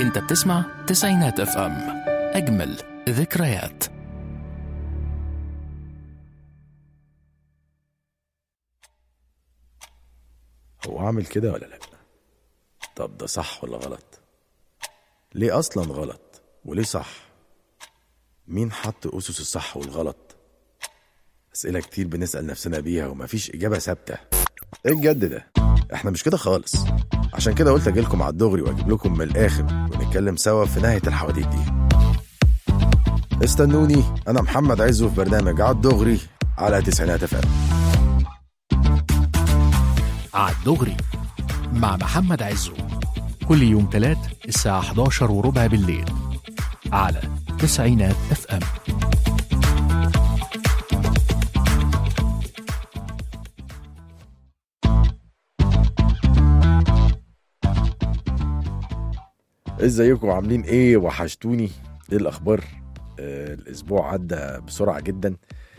انت بتسمع تسعينات اف ام اجمل ذكريات هو عامل كده ولا لا طب ده صح ولا غلط ليه اصلا غلط وليه صح مين حط اسس الصح والغلط اسئله كتير بنسال نفسنا بيها ومفيش اجابه ثابته ايه الجد ده احنا مش كده خالص عشان كده قلت اجيلكم على الدغري واجيب لكم من الاخر ونتكلم سوا في نهايه الحواديت دي استنوني انا محمد عزو في برنامج على الدغري على تسعينات اف عالدغري مع محمد عزو كل يوم تلات الساعة 11 وربع بالليل على تسعينات اف ام ازيكم عاملين ايه وحشتوني ايه الاخبار آه الاسبوع عدى بسرعه جدا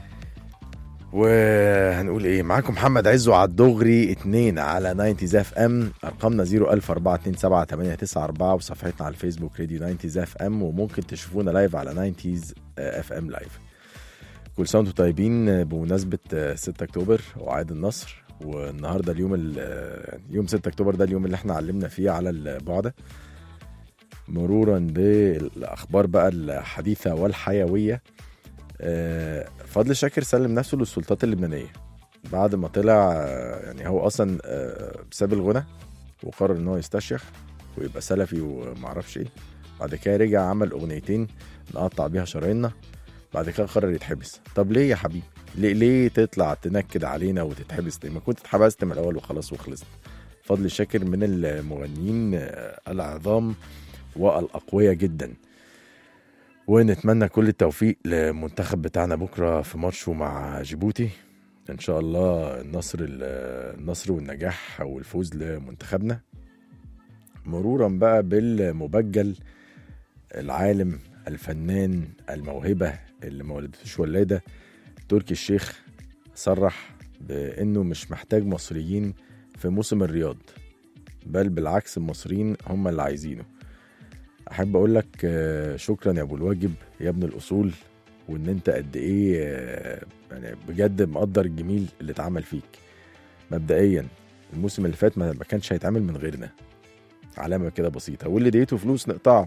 وهنقول ايه معاكم محمد عزو على الدغري اتنين على 90 اف ام ارقامنا 004278994 وصفحتنا على الفيسبوك راديو 90 اف ام وممكن تشوفونا لايف على 90 اف ام لايف كل سنه وانتم طيبين بمناسبه 6 اكتوبر وعيد النصر والنهارده اليوم ال- يوم 6 اكتوبر ده اليوم اللي احنا علمنا فيه على البعده مرورا بالاخبار بقى الحديثه والحيويه آه، فضل شاكر سلم نفسه للسلطات اللبنانيه بعد ما طلع آه، يعني هو اصلا آه، ساب الغنى وقرر ان هو يستشيخ ويبقى سلفي ومعرفش ايه بعد كده رجع عمل اغنيتين نقطع بيها شراييننا بعد كده قرر يتحبس طب ليه يا حبيبي ليه ليه تطلع تنكد علينا وتتحبس ليه ما كنت اتحبست من الاول وخلاص وخلصنا فضل شاكر من المغنيين آه، العظام والاقوياء جدا ونتمنى كل التوفيق للمنتخب بتاعنا بكره في ماتشه مع جيبوتي ان شاء الله النصر النصر والنجاح والفوز لمنتخبنا مرورا بقى بالمبجل العالم الفنان الموهبه اللي ما ولدتوش ولاده تركي الشيخ صرح بانه مش محتاج مصريين في موسم الرياض بل بالعكس المصريين هم اللي عايزينه احب اقول لك آه، شكرا يا ابو الواجب يا ابن الاصول وان انت قد ايه آه، يعني بجد مقدر الجميل اللي اتعمل فيك مبدئيا الموسم اللي فات ما ما كانش هيتعمل من غيرنا علامه كده بسيطه واللي اديته فلوس نقطعه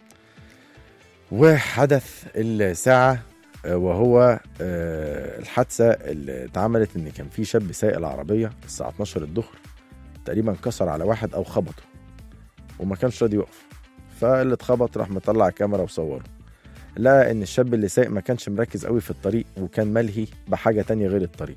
وحدث الساعه آه، وهو آه، الحادثه اللي اتعملت ان كان في شاب سايق العربيه الساعه 12 الظهر تقريبا كسر على واحد او خبطه وما كانش راضي يقف فاللي اتخبط راح مطلع كاميرا وصوره لقى ان الشاب اللي سايق ما كانش مركز قوي في الطريق وكان ملهي بحاجه تانية غير الطريق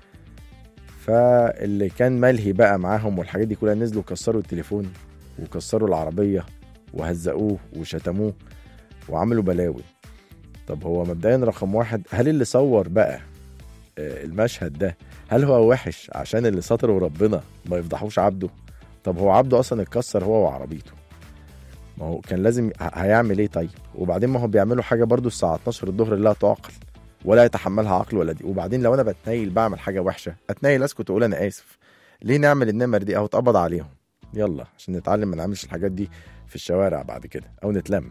فاللي كان ملهي بقى معاهم والحاجات دي كلها نزلوا كسروا التليفون وكسروا العربيه وهزقوه وشتموه وعملوا بلاوي طب هو مبدئيا رقم واحد هل اللي صور بقى آه، المشهد ده هل هو وحش عشان اللي سطره ربنا ما يفضحوش عبده طب هو عبده اصلا اتكسر هو وعربيته ما هو كان لازم ه- هيعمل ايه طيب وبعدين ما هو بيعملوا حاجه برضو الساعه 12 الظهر لا تعقل ولا يتحملها عقل ولا دي وبعدين لو انا بتنيل بعمل حاجه وحشه اتنيل اسكت واقول انا اسف ليه نعمل النمر دي او اتقبض عليهم يلا عشان نتعلم ما نعملش الحاجات دي في الشوارع بعد كده او نتلم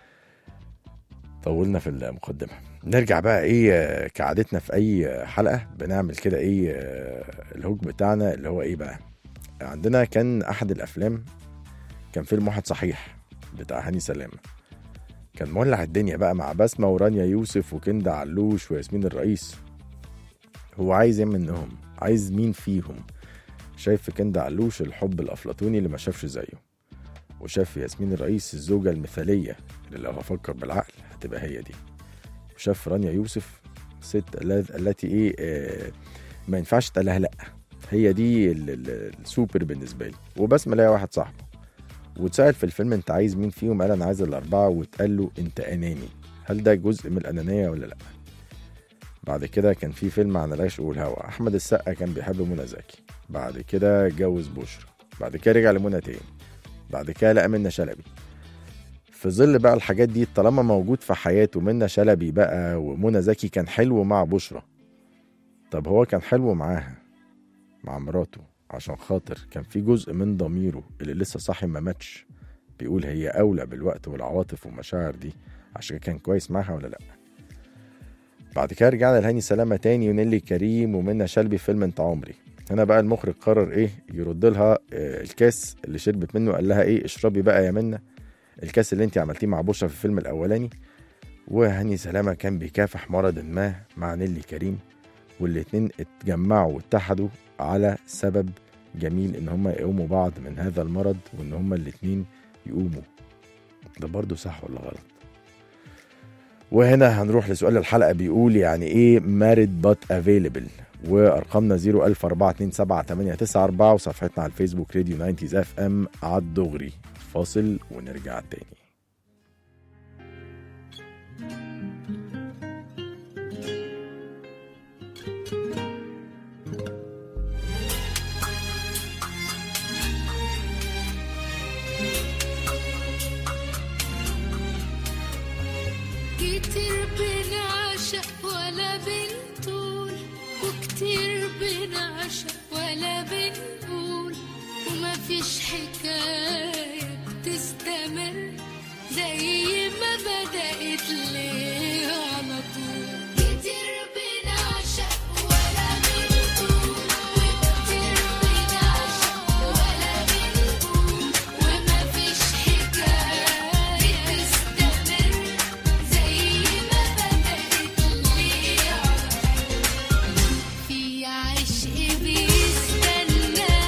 طولنا في المقدمه نرجع بقى ايه آه، كعادتنا في اي حلقه بنعمل كده ايه آه، الهوك بتاعنا اللي هو ايه بقى عندنا كان احد الافلام كان فيلم واحد صحيح بتاع هاني سلامه كان مولع الدنيا بقى مع بسمة ورانيا يوسف وكندا علوش وياسمين الرئيس هو عايز ايه منهم عايز مين فيهم شايف في كندا علوش الحب الافلاطوني اللي ما شافش زيه وشاف في ياسمين الرئيس الزوجة المثالية اللي لو هفكر بالعقل هتبقى هي دي وشاف في رانيا يوسف ست الل- التي ايه آه ما ينفعش تقال لها لا هي دي ال- ال- السوبر بالنسبة لي وبسمة ليا واحد صاحبه واتسأل في الفيلم انت عايز مين فيهم قال انا عايز الاربعه واتقال له انت اناني هل ده جزء من الانانيه ولا لا بعد كده كان في فيلم عن العشق والهوى احمد السقا كان بيحب منى زكي بعد كده اتجوز بشرى بعد كده رجع لمنى تاني بعد كده لقى منى شلبي في ظل بقى الحاجات دي طالما موجود في حياته منى شلبي بقى ومنى زكي كان حلو مع بشرى طب هو كان حلو معاها مع مراته عشان خاطر كان في جزء من ضميره اللي لسه صاحي ما ماتش بيقول هي اولى بالوقت والعواطف والمشاعر دي عشان كان كويس معاها ولا لا بعد كده رجعنا لهاني سلامه تاني ونيلي كريم ومنى شلبي في فيلم انت عمري هنا بقى المخرج قرر ايه يرد لها آه، الكاس اللي شربت منه قال لها ايه اشربي بقى يا منى الكاس اللي انت عملتيه مع بشرى في الفيلم الاولاني وهاني سلامه كان بيكافح مرض ما مع نيلي كريم والاتنين اتجمعوا واتحدوا على سبب جميل ان هما يقوموا بعض من هذا المرض وان هما الاتنين يقوموا ده برضو صح ولا غلط وهنا هنروح لسؤال الحلقة بيقول يعني ايه married but available وارقامنا 004278994 وصفحتنا على الفيسبوك راديو 90 اف ام على الدغري فاصل ونرجع تاني كتير بنعشق ولا بنطول وكتير بنعشق ولا بنقول وما فيش حكاية بتستمر زي ما بدأت ليه على طول كتير بنعشق ولا بنطول وكتير بنعشق ولا بنقول وما فيش حكاية بتستمر زي ما بدأت ليه على في عشق بيستنانا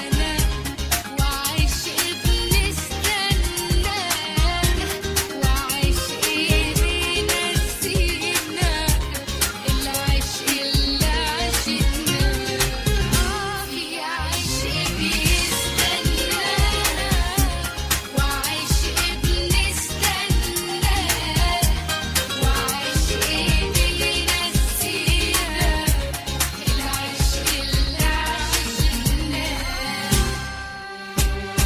وعشق بنستنانا وعشق بينسينا العشق اللي عشقنا في عشق بيستنانا وعشق بنستنانا وعشق بينسينا العشق اللي عشقناه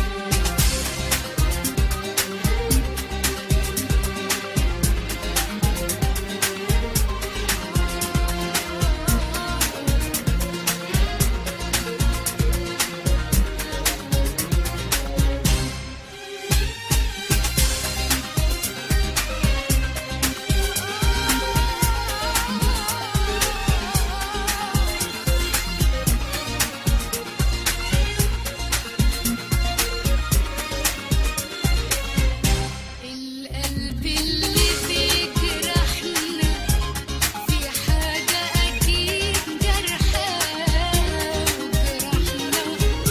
القلب اللي بيجرحنا في حاجة أكيد جرحاه وجرحنا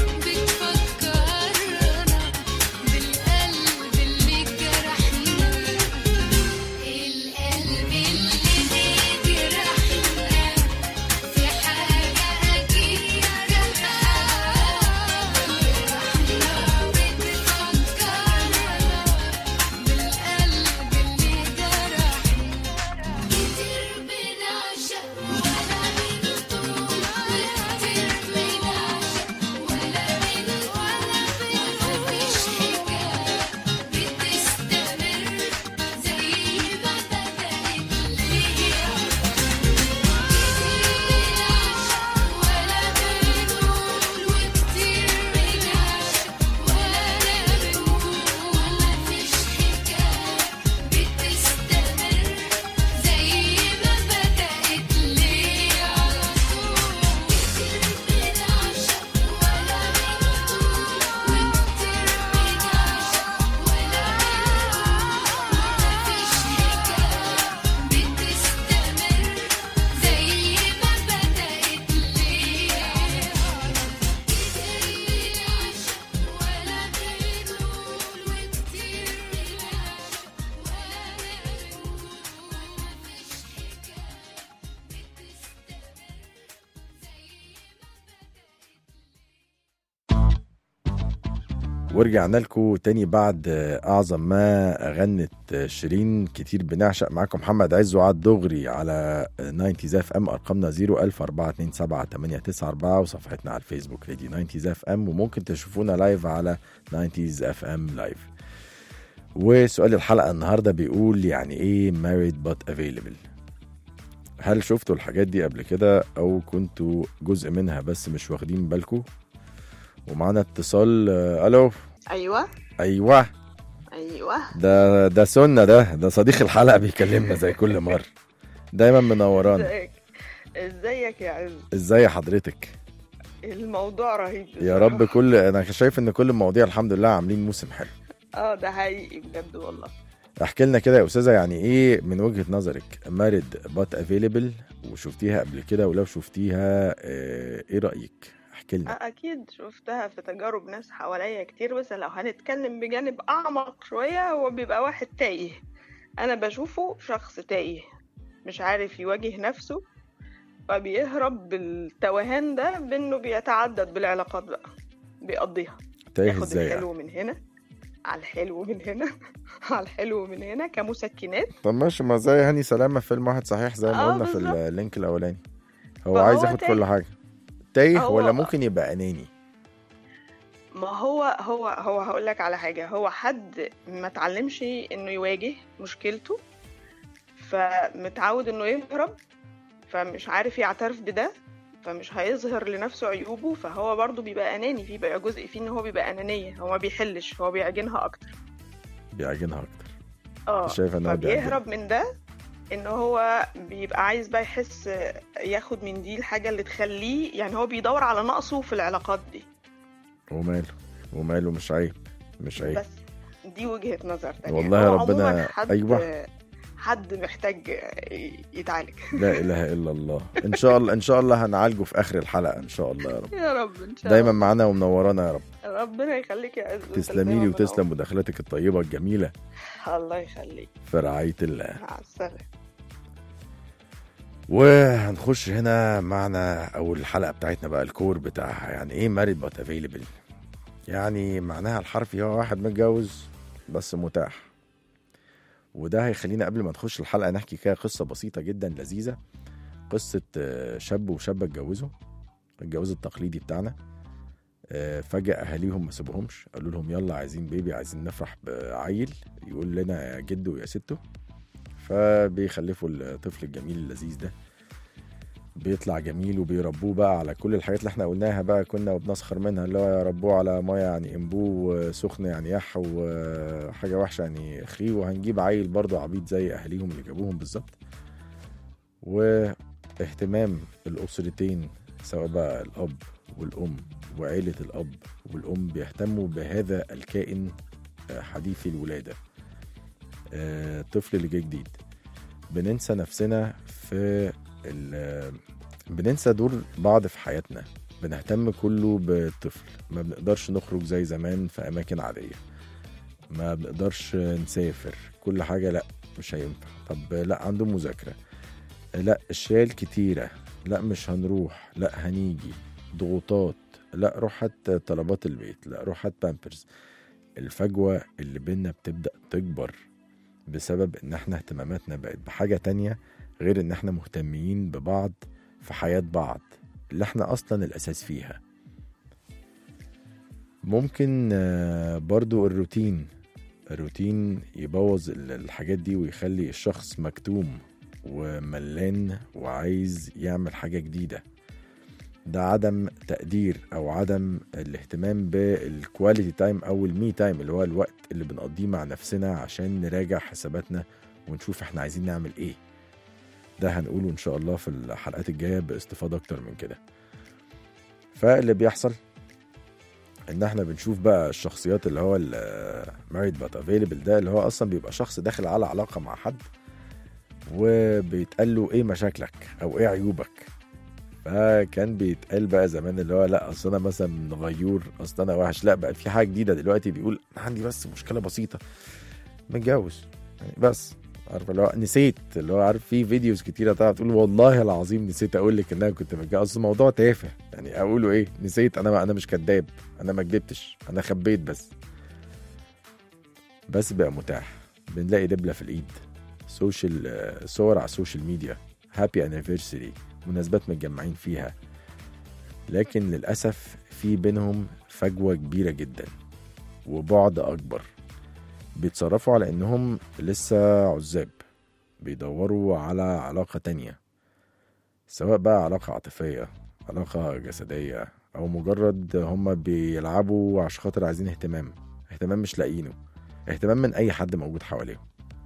بتفكرنا بالقلب اللي جرحنا القلب اللي بيجرحنا في حاجة أكيد جرحاه وجرحنا بتفكرنا بالقلب اللي جرحنا كتير بنعشق ولا بنطول كتير بنعشق ولا بنطول مفيش حكاية بتستمر زي ما بدأت ليه كتير بنعشق ولا بنقول وكتير بنعشق ولا بنقول مفيش حكاية بتستمر زي ما بدأت ليه على طول كتير بنعشق ولا بنقول وكتير بنعشق ولا بنقول مفيش حكاية بتستمر زي ما بدأت ليه ورجعنا لكم تاني بعد اعظم ما غنت شيرين كتير بنعشق معاكم محمد عز وعد دغري على 90 اف ام ارقامنا 014278994 وصفحتنا على الفيسبوك راديو 90 اف ام وممكن تشوفونا لايف على 90 اف ام لايف وسؤال الحلقه النهارده بيقول يعني ايه married but available هل شفتوا الحاجات دي قبل كده او كنتوا جزء منها بس مش واخدين بالكم ومعانا اتصال آه، الو ايوه ايوه ايوه ده ده سنة ده ده صديق الحلقة بيكلمنا زي كل مرة دايما منورانا ازيك ازيك يا عز ازاي حضرتك الموضوع رهيب يا رب بصراحة. كل انا شايف ان كل المواضيع الحمد لله عاملين موسم حلو اه ده حقيقي بجد والله احكي لنا كده يا استاذه يعني ايه من وجهه نظرك مارد بات افيلبل وشفتيها قبل كده ولو شفتيها اه ايه رايك احكي لنا آه، اكيد شفتها في تجارب ناس حواليا كتير بس لو هنتكلم بجانب اعمق شويه هو بيبقى واحد تايه انا بشوفه شخص تايه مش عارف يواجه نفسه فبيهرب بالتوهان ده بانه بيتعدد بالعلاقات بقى بيقضيها تايه ياخد ازاي يعني؟ الحلو من هنا على الحلو من هنا على الحلو من هنا كمسكنات طب ماشي ما زي هاني سلامه في فيلم واحد صحيح زي ما آه، قلنا في بالظبط. اللينك الاولاني هو فهو عايز ياخد تايه. كل حاجه تايه هو- ولا ممكن يبقى اناني ما هو هو هو هقول لك على حاجة هو حد ما اتعلمش انه يواجه مشكلته فمتعود انه يهرب فمش عارف يعترف بده فمش هيظهر لنفسه عيوبه فهو برضه بيبقى اناني في بقى جزء فيه ان هو بيبقى انانية هو ما بيحلش هو بيعجنها اكتر بيعجنها اكتر اه شايفه ان هو بيعجنها. فبيهرب من ده ان هو بيبقى عايز بقى يحس ياخد من دي الحاجة اللي تخليه يعني هو بيدور على نقصه في العلاقات دي وماله وماله مش عيب مش عيب بس دي وجهة نظر تانية والله هو ربنا- عموماً حد أيوة. حد محتاج يتعالج لا اله الا الله ان شاء الله ان شاء الله هنعالجه في اخر الحلقه ان شاء الله يا رب يا رب ان شاء دايما معانا ومنورانا يا رب الله ربنا يخليك يا عز تسلمي لي وتسلم مداخلاتك الطيبه الجميله الله يخليك في رعايه الله مع السلامة وهنخش هنا معنا اول الحلقه بتاعتنا بقى الكور بتاعها يعني ايه ماريد بات افيلبل يعني معناها الحرفي هو واحد متجوز بس متاح وده هيخلينا قبل ما نخش الحلقه نحكي كده قصه بسيطه جدا لذيذه قصه آه، شاب وشابه اتجوزوا الجواز التقليدي بتاعنا آه، فجأة أهاليهم ما سابوهمش قالوا لهم يلا عايزين بيبي عايزين نفرح بعيل يقول لنا يا جدو ويا ستو فبيخلفوا الطفل الجميل اللذيذ ده بيطلع جميل وبيربوه بقى على كل الحاجات اللي احنا قلناها بقى كنا بنسخر منها اللي هو يربوه على ميه يعني انبوه وسخن يعني يح وحاجه وحشه يعني خي وهنجيب عيل برضه عبيط زي اهاليهم اللي جابوهم بالظبط واهتمام الاسرتين سواء بقى الاب والام وعيله الاب والام بيهتموا بهذا الكائن آه، حديث الولاده آه، الطفل اللي جه جديد بننسى نفسنا في ال- بننسى دور بعض في حياتنا بنهتم كله بالطفل ما بنقدرش نخرج زي زمان في أماكن عادية ما بنقدرش نسافر كل حاجة لا مش هينفع طب لا عنده مذاكرة لا الشيال كتيرة لا مش هنروح لا هنيجي ضغوطات لا روح هات طلبات البيت لا روح هات بامبرز الفجوة اللي بينا بتبدأ تكبر بسبب ان احنا اهتماماتنا بقت بحاجة تانية غير ان احنا مهتمين ببعض في حياة بعض اللي احنا اصلا الاساس فيها ممكن آه، برضو الروتين الروتين يبوظ ال- الحاجات دي ويخلي الشخص مكتوم وملان وعايز يعمل حاجة جديدة ده عدم تقدير او عدم الاهتمام بالكواليتي تايم او المي تايم اللي هو الوقت اللي بنقضيه مع نفسنا عشان نراجع حساباتنا ونشوف احنا عايزين نعمل ايه ده هنقوله ان شاء الله في الحلقات الجايه باستفاضه اكتر من كده فاللي بيحصل ان احنا بنشوف بقى الشخصيات اللي هو الماريد بات افيلبل ده اللي هو اصلا بيبقى شخص داخل على علاقه مع حد وبيتقال له ايه مشاكلك او ايه عيوبك فكان بيتقال بقى زمان اللي هو لا اصل انا مثلا غيور اصل انا وحش لا بقى في حاجه جديده دلوقتي بيقول انا عندي بس مشكله بسيطه متجوز يعني بس عارف اللي هو نسيت اللي هو عارف في فيديوز كتيره طالعه تقول والله العظيم نسيت اقول لك ان انا كنت متجوز أصل الموضوع تافه يعني اقوله ايه نسيت انا انا مش كذاب انا ما كدبتش انا خبيت بس بس بقى متاح بنلاقي دبله في الايد سوشيال آه، صور على السوشيال ميديا هابي انيفرساري مناسبات متجمعين فيها لكن للاسف في بينهم فجوه كبيره جدا وبعد اكبر بيتصرفوا على انهم لسه عزاب بيدوروا على علاقة تانية سواء بقى علاقة عاطفية علاقة جسدية أو مجرد هما بيلعبوا عشان خاطر عايزين اهتمام اهتمام مش لاقيينه اهتمام من اي حد موجود حواليهم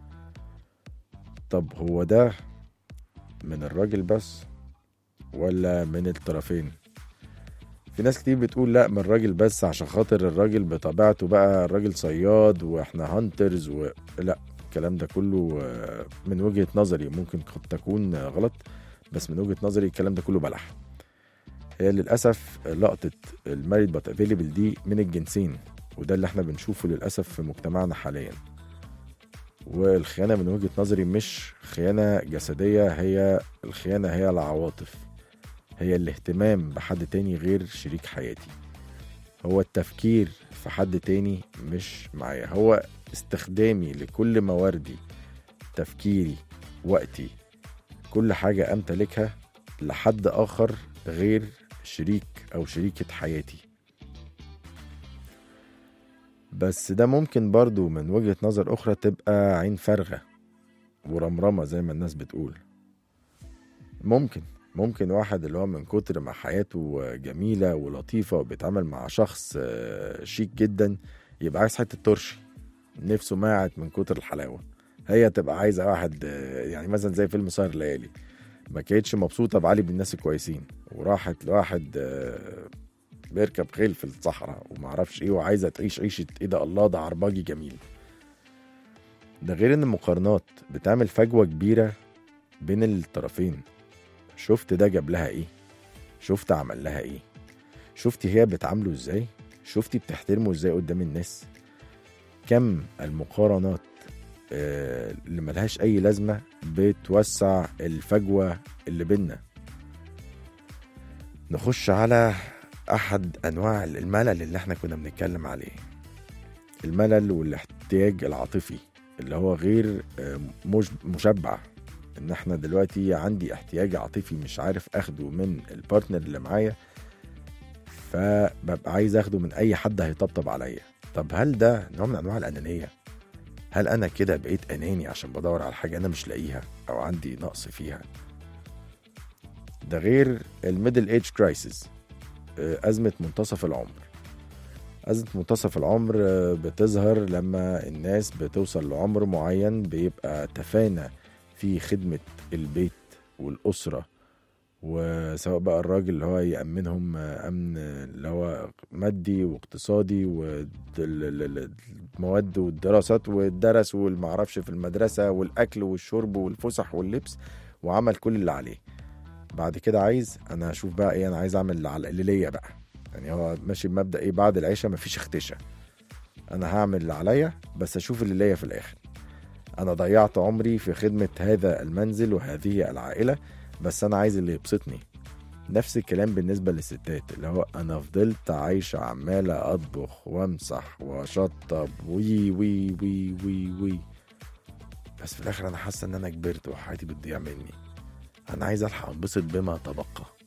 طب هو ده من الراجل بس ولا من الطرفين في ناس كتير بتقول لا من الراجل بس عشان خاطر الراجل بطبيعته بقى الراجل صياد واحنا هانترز و... لا الكلام ده كله آه، من وجهة نظري ممكن قد تكون آه، غلط بس من وجهة نظري الكلام ده كله بلح هي للأسف لقطة الماريد بات افيلبل دي من الجنسين وده اللي احنا بنشوفه للأسف في مجتمعنا حاليا والخيانة من وجهة نظري مش خيانة جسدية هي الخيانة هي العواطف هي الاهتمام بحد تاني غير شريك حياتي هو التفكير في حد تاني مش معايا هو استخدامي لكل مواردي تفكيري وقتي كل حاجة أمتلكها لحد آخر غير شريك أو شريكة حياتي بس ده ممكن برضو من وجهة نظر أخرى تبقى عين فارغة ورمرمة زي ما الناس بتقول ممكن ممكن واحد اللي هو من كتر ما حياته جميلة ولطيفة وبيتعامل مع شخص آه، شيك جدا يبقى عايز حتة ترشي نفسه ماعت من كتر الحلاوة هي تبقى عايزة واحد آه، يعني مثلا زي فيلم سهر الليالي ما كانتش مبسوطة بعلي بالناس الكويسين وراحت لواحد آه، بيركب خيل في الصحراء ومعرفش ايه وعايزة تعيش عيشة ايه ده الله ده عرباجي جميل ده غير ان المقارنات بتعمل فجوة كبيرة بين الطرفين شفت ده جاب لها ايه شفت عمل لها ايه شفتي هي بتعامله ازاي شفتي بتحترمه ازاي قدام الناس كم المقارنات آه، اللي ملهاش اي لازمة بتوسع الفجوة اللي بينا نخش على احد انواع الملل اللي احنا كنا بنتكلم عليه الملل والاحتياج العاطفي اللي هو غير آه، مش- مشبع ان احنا دلوقتي عندي احتياج عاطفي مش عارف اخده من البارتنر اللي معايا فببقى عايز اخده من اي حد هيطبطب عليا طب هل ده نوع من انواع الانانيه هل انا كده بقيت اناني عشان بدور على حاجه انا مش لاقيها او عندي نقص فيها ده غير الميدل ايج كرايسيس ازمه منتصف العمر أزمة منتصف العمر آه، بتظهر لما الناس بتوصل لعمر معين بيبقى تفانى في خدمة البيت والأسرة وسواء بقى الراجل اللي هو يأمنهم آه، أمن اللي هو مادي واقتصادي والمواد والدراسات والدرس والمعرفش في المدرسة والأكل والشرب والفسح واللبس وعمل كل اللي عليه بعد كده عايز أنا هشوف بقى إيه أنا عايز أعمل اللي على اللي ليا بقى يعني هو ماشي بمبدأ إيه بعد العيشة مفيش اختشاء أنا هعمل اللي عليا بس أشوف اللي ليا في الآخر أنا ضيعت عمري في خدمة هذا المنزل وهذه العائلة بس أنا عايز اللي يبسطني نفس الكلام بالنسبة للستات اللي هو أنا فضلت عايشة عمالة أطبخ وأمسح وأشطب وي وي وي وي وي بس في الآخر أنا حاسة إن أنا كبرت وحياتي بتضيع مني أنا عايز ألحق أنبسط بما تبقى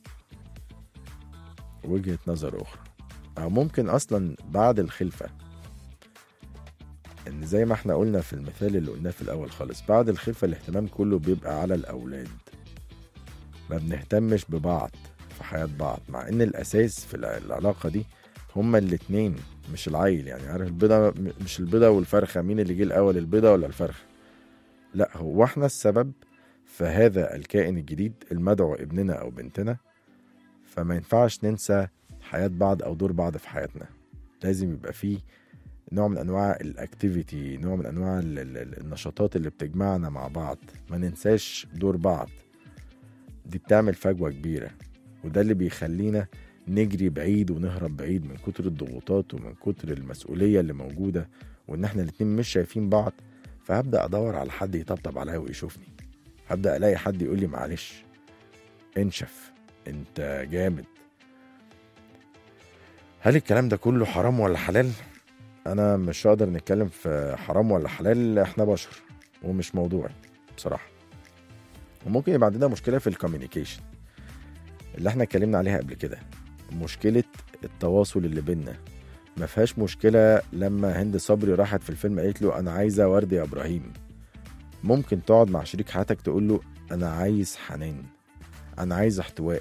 وجهة نظر أخرى أو ممكن أصلا بعد الخلفة إن زي ما احنا قلنا في المثال اللي قلناه في الأول خالص بعد الخلفة الاهتمام كله بيبقى على الأولاد ما بنهتمش ببعض في حياة بعض مع إن الأساس في الع- العلاقة دي هما الاتنين مش العيل يعني عارف البيضة م- مش البيضة والفرخة مين اللي جه الأول البيضة ولا الفرخة لا هو احنا السبب في هذا الكائن الجديد المدعو ابننا أو بنتنا فما ينفعش ننسى حياة بعض أو دور بعض في حياتنا لازم يبقى فيه نوع من أنواع الأكتيفيتي نوع من أنواع ال- ال- ال- النشاطات اللي بتجمعنا مع بعض ما ننساش دور بعض دي بتعمل فجوة كبيرة وده اللي بيخلينا نجري بعيد ونهرب بعيد من كتر الضغوطات ومن كتر المسؤولية اللي موجودة وإن احنا الاتنين مش شايفين بعض فهبدأ أدور على حد يطبطب عليا ويشوفني هبدأ ألاقي حد يقول لي معلش انشف انت جامد هل الكلام ده كله حرام ولا حلال انا مش هقدر نتكلم في حرام ولا حلال احنا بشر ومش موضوعي بصراحه وممكن يبقى عندنا مشكله في الكوميونيكيشن اللي احنا اتكلمنا عليها قبل كده مشكله التواصل اللي بينا ما فيهاش مشكله لما هند صبري راحت في الفيلم قالت له انا عايزه ورد يا ابراهيم ممكن تقعد مع شريك حياتك تقول له انا عايز حنان انا عايز احتواء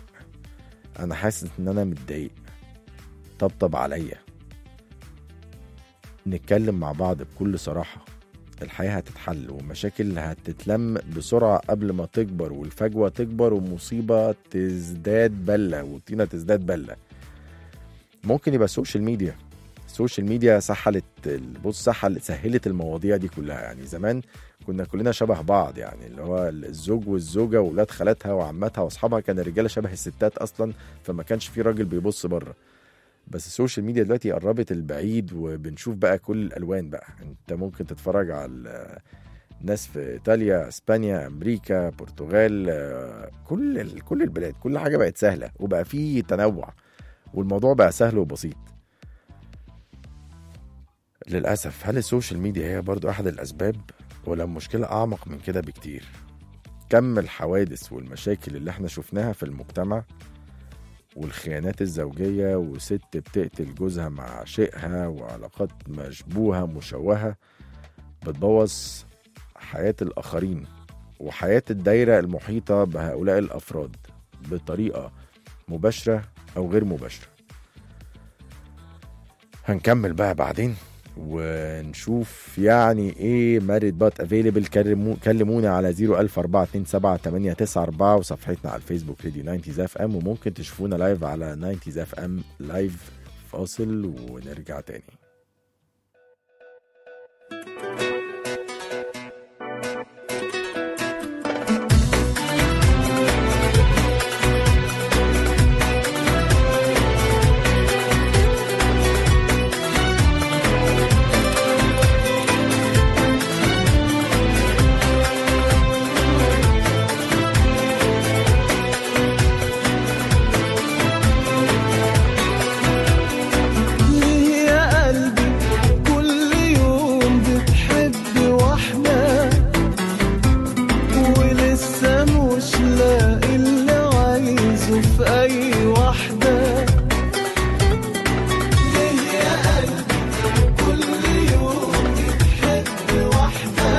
انا حاسس ان انا متضايق طبطب عليا نتكلم مع بعض بكل صراحة الحياة هتتحل والمشاكل هتتلم بسرعة قبل ما تكبر والفجوة تكبر ومصيبة تزداد بلة والطينة تزداد بلة ممكن يبقى السوشيال ميديا السوشيال ميديا سحلت ال- بص سحل سهلت المواضيع دي كلها يعني زمان كنا كلنا شبه بعض يعني اللي هو الزوج والزوجة وولاد خالاتها وعماتها واصحابها كان الرجالة شبه الستات اصلا فما كانش في راجل بيبص بره بس السوشيال ميديا دلوقتي قربت البعيد وبنشوف بقى كل الالوان بقى انت ممكن تتفرج على ال- ناس في ايطاليا اسبانيا امريكا برتغال آه، كل ال- كل البلاد كل حاجه بقت سهله وبقى فيه تنوع والموضوع بقى سهل وبسيط للاسف هل السوشيال ميديا هي برضو احد الاسباب ولا المشكله اعمق من كده بكتير كم الحوادث والمشاكل اللي احنا شفناها في المجتمع والخيانات الزوجية وست بتقتل جوزها مع عشيقها وعلاقات مشبوهة مشوهة بتبوظ حياة الآخرين وحياة الدايرة المحيطة بهؤلاء الأفراد بطريقة مباشرة أو غير مباشرة هنكمل بقى بعدين ونشوف يعني ايه مارد بات افيلبل كلمونا على 004278994 وصفحتنا على الفيسبوك راديو 90 اف ام وممكن تشوفونا لايف على 90 اف ام لايف فاصل ونرجع تاني ليه يا قلبي كل يوم بتحب واحدة ولسه مش لاقي اللي عايزه في أي واحدة ليه يا قلبي كل يوم بتحب واحدة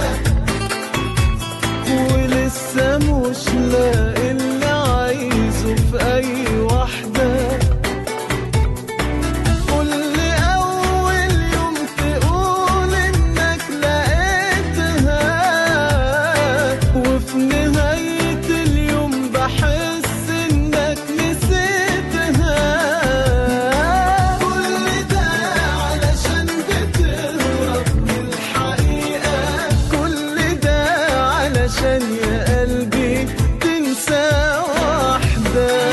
ولسه مش لاقي اللي عايزه في أي واحدة قول لي أول يوم تقول إنك لقيتها وفي نهاية اليوم بحس إنك نسيتها كل ده علشان بتهرب من الحقيقة كل ده علشان يا قلبي تنسى واحدة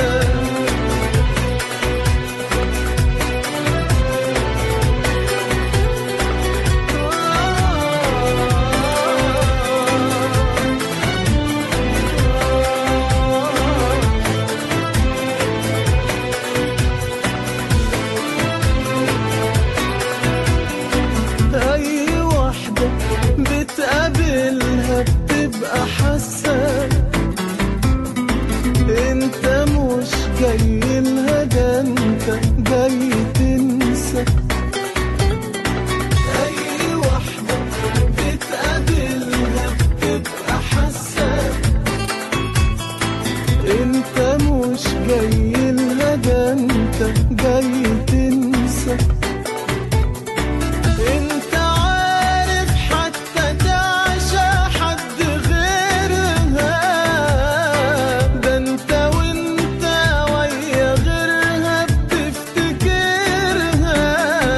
أي واحدة بتقابلها بتبقى حاسة انت مش جاي لها ده انت جاي تنسى أي واحدة بتقابلها بتبقى حاسة انت مش جاي لها ده انت جاي تنسى انت عارف حتى تعشى حد غيرها ده انت وانت ويا غيرها بتفتكرها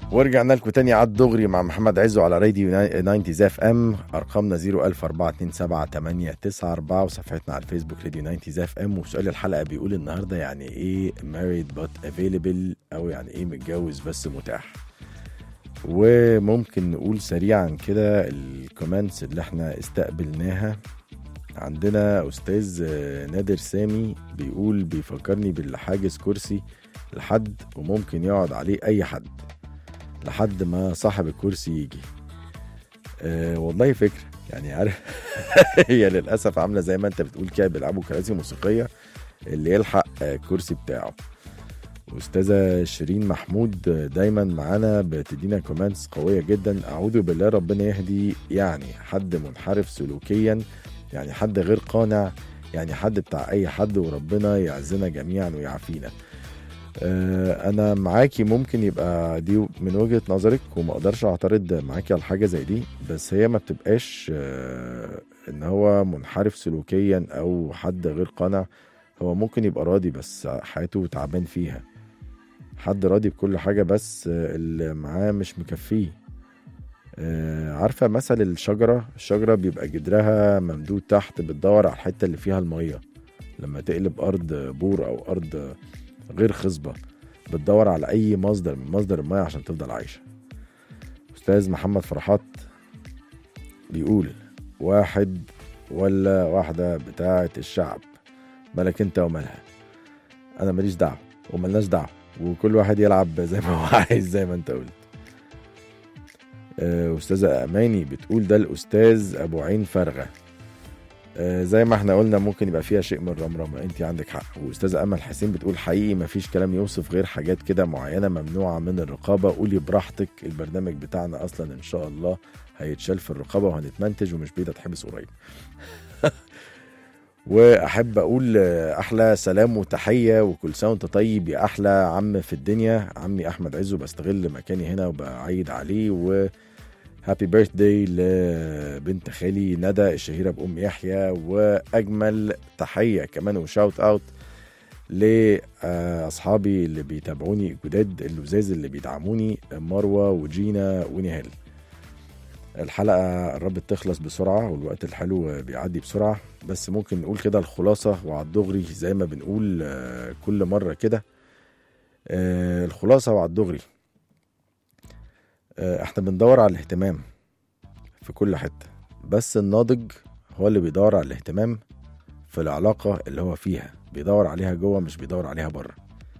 ورجعنا لكم تاني على الدغري مع محمد عزو على راديو 90 اف ام ارقامنا 014278994 وصفحتنا على الفيسبوك راديو 90 اف ام وسؤال الحلقه بيقول النهارده يعني ايه married but available او يعني ايه متجوز بس متاح وممكن نقول سريعا كده الكومنتس اللي احنا استقبلناها عندنا استاذ آه، نادر سامي بيقول بيفكرني باللي حاجز كرسي لحد وممكن يقعد عليه اي حد لحد ما صاحب الكرسي يجي أه والله فكرة يعني عارف هي للأسف عاملة زي ما أنت بتقول كده بيلعبوا كراسي موسيقية اللي يلحق آه، الكرسي بتاعه أستاذة شيرين محمود آه، دايما معانا بتدينا كومنتس قوية جدا أعوذ بالله ربنا يهدي يعني حد منحرف سلوكيا يعني حد غير قانع يعني حد بتاع أي حد وربنا يعزنا جميعا ويعافينا آه، انا معاكي ممكن يبقى دي من وجهة نظرك وما اقدرش اعترض معاكي على حاجة زي دي بس هي ما بتبقاش آه، ان هو منحرف سلوكيا او حد غير قانع هو ممكن يبقى راضي بس حياته تعبان فيها حد راضي بكل حاجة بس آه، اللي معاه مش مكفيه آه، عارفة مثل الشجرة الشجرة بيبقى جدرها ممدود تحت بتدور على الحتة اللي فيها المية لما تقلب أرض بور أو أرض غير خصبة بتدور على أي مصدر من مصدر المياه عشان تفضل عايشة أستاذ محمد فرحات بيقول واحد ولا واحدة بتاعة الشعب مالك انت ومالها أنا ماليش دعوة وملناش دعوة وكل واحد يلعب زي ما هو عايز زي ما انت قلت آه، أستاذة أماني بتقول ده الأستاذ أبو عين فارغة آه، زي ما احنا قلنا ممكن يبقى فيها شيء من الرمرمه انت عندك حق واستاذه امل حسين بتقول حقيقي ما فيش كلام يوصف غير حاجات كده معينه ممنوعه من الرقابه قولي براحتك البرنامج بتاعنا اصلا ان شاء الله هيتشال في الرقابه وهنتمنتج ومش بعيد هتحبس قريب واحب اقول آه، احلى سلام وتحيه وكل سنه وانت طيب يا احلى عم في الدنيا عمي احمد عزو بستغل مكاني هنا وبعيد عليه و هابي بيرث داي لبنت خالي ندى الشهيره بام يحيى واجمل تحيه كمان وشاوت اوت لاصحابي اللي بيتابعوني جداد اللزاز اللي بيدعموني مروه وجينا ونهال الحلقه قربت تخلص بسرعه والوقت الحلو بيعدي بسرعه بس ممكن نقول كده الخلاصه وعلى الدغري زي ما بنقول آه، كل مره كده آه، الخلاصه وعلى الدغري آه، احنا بندور على الاهتمام في كل حتة بس الناضج هو اللي بيدور على الاهتمام في العلاقة اللي هو فيها بيدور عليها جوه مش بيدور عليها بره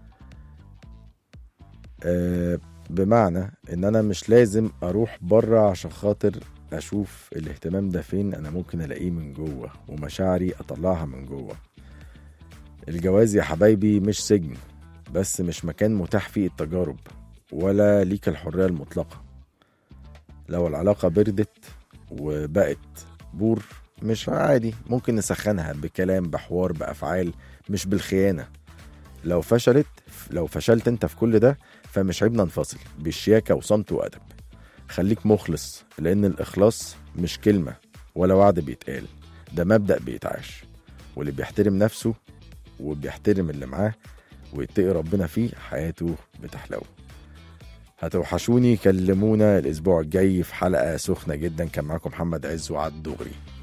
آه، بمعنى ان انا مش لازم اروح بره عشان خاطر اشوف الاهتمام ده فين انا ممكن الاقيه من جوه ومشاعري اطلعها من جوه الجواز يا حبايبي مش سجن بس مش مكان متاح فيه التجارب ولا ليك الحرية المطلقة لو العلاقة بردت وبقت بور مش عادي ممكن نسخنها بكلام بحوار بأفعال مش بالخيانة لو فشلت لو فشلت انت في كل ده فمش عيب ننفصل بالشياكة وصمت وأدب خليك مخلص لأن الإخلاص مش كلمة ولا وعد بيتقال ده مبدأ بيتعاش واللي بيحترم نفسه وبيحترم اللي معاه ويتقي ربنا فيه حياته بتحلو هتوحشوني كلمونا الاسبوع الجاي في حلقه سخنه جدا كان معاكم محمد عز وعد دغري